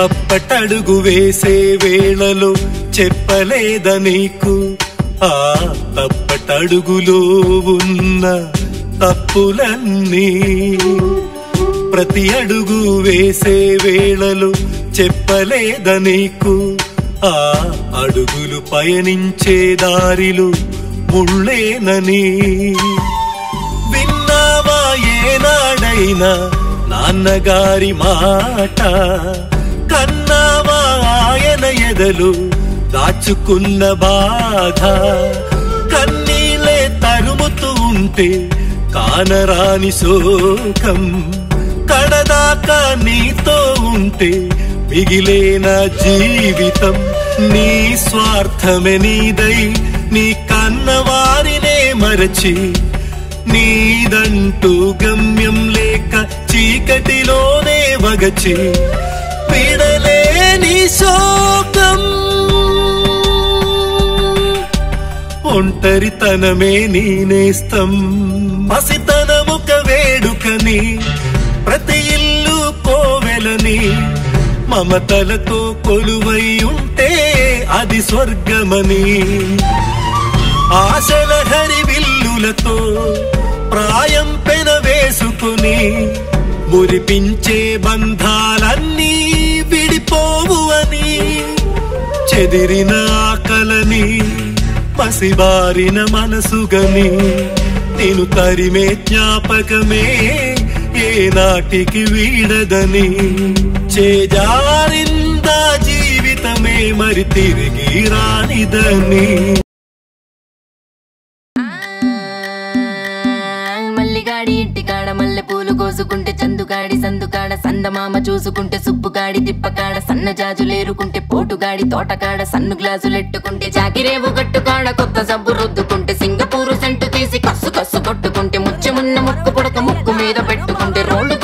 తప్పటడుగు వేసే వేళలో చెప్పలేద నీకు ఆ తప్పటడుగులో ఉన్న తప్పులన్నీ ప్రతి అడుగు వేసే వేళలో చెప్పలేద నీకు ఆ అడుగులు పయనించే దారిలు ముళ్ళేనని విన్నావా ఏనాడైనా నాన్నగారి మాట కన్నావా ఆయన ఎదలు దాచుకున్న బాధ కన్నీలే తరుముతూ ఉంటే కానరాని శోకం కడదాకా నీతో ఉంటే మిగిలేన జీవితం నీ స్వార్థమే నీదై నీ కన్నవారినే మరచి నీదంటూ గమ్యం లేక చీకటిలోనే వగచి విడలేని శోకం ఒంటరితనమే నీ నేస్తం పసితనముక వేడుకని ప్రతి ఇల్లు కోవెలని మమతలతో కొలువై ఉంటే అది స్వర్గమని ఆశల హరి విల్లులతో ప్రాయం పెన వేసుకుని మురిపించే బంధాలన్నీ విడిపోవు అని చెదిరిన ఆకలని పసిబారిన మనసుగని నేను తరిమే జ్ఞాపకమే ఏ నాటికి వీడదని చేజారిందా జీవితమే మరి తిరిగి రానిదని మల్లిగాడి ఇంటికాడ మల్లె పూలు కోసుకుంటే చందుగాడి సందుకాడ సందమామ చూసుకుంటే సుబ్బుగాడి తిప్పకాడ సన్న జాజులేరుకుంటే పోటుగాడి తోటకాడ సన్ను గ్లాసులెట్టుకుంటే జాగిరేవు గట్టుకాడ కొత్త సబ్బు రుద్దుకుంటే సింగపూరు సెంటు తీసి కస్సు కస్సు కొట్టుకుంటే ముచ్చమున్న ముక్కు